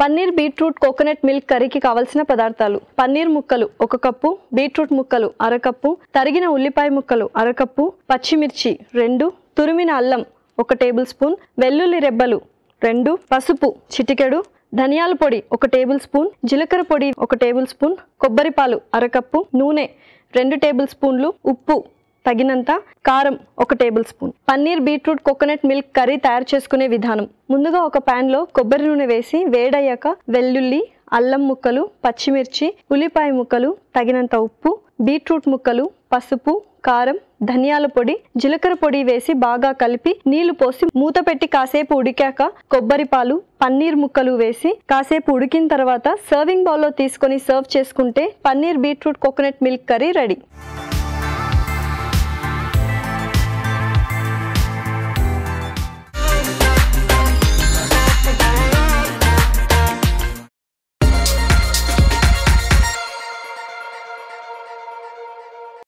paneer beetroot coconut milk కర్రీకి కావలసిన పదార్థాలు పన్నీర్ ముక్కలు ఒక కప్పు బీట్రూట్ ముక్కలు అరకప్పు తరిగిన ఉల్లిపాయ ముక్కలు అరకప్పు పచ్చిమిర్చి రెండు తురిమిన అల్లం ఒక టేబుల్ స్పూన్ వెల్లుల్లి రెబ్బలు రెండు పసుపు చిటికెడు ధనియాల పొడి ఒక టేబుల్ స్పూన్ జీలకర్ర పొడి ఒక టేబుల్ స్పూన్ కొబ్బరి పాలు అరకప్పు నూనె రెండు టేబుల్ స్పూన్లు ఉప్పు తగినంత కారం ఒక table spoon paneer beetroot coconut milk curry తయారు చేసుకునే విధానం ముందుగా ఒక pan లో కొబ్బరి నూనె వేసి వేడయ్యాక వెల్లుల్లి అల్లం ముక్కలు పచ్చిమిర్చి ఉల్లిపాయ ముక్కలు తగినంత ఉప్పు బీట్రూట్ ముక్కలు పసుపు కారం ధనియాల పొడి జీలకర్ర పొడి వేసి బాగా కలిపి నీళ్లు పోసి మూత పెట్టి కాసేపు ఉడికాక కొబ్బరి పాలు పన్నీర్ ముక్కలు వేసి కాసేపు ఉడికిన తర్వాత సర్వింగ్ బౌల్లో తీసుకొని సర్వ్ చేసుకుంటే paneer beetroot coconut milk curry ready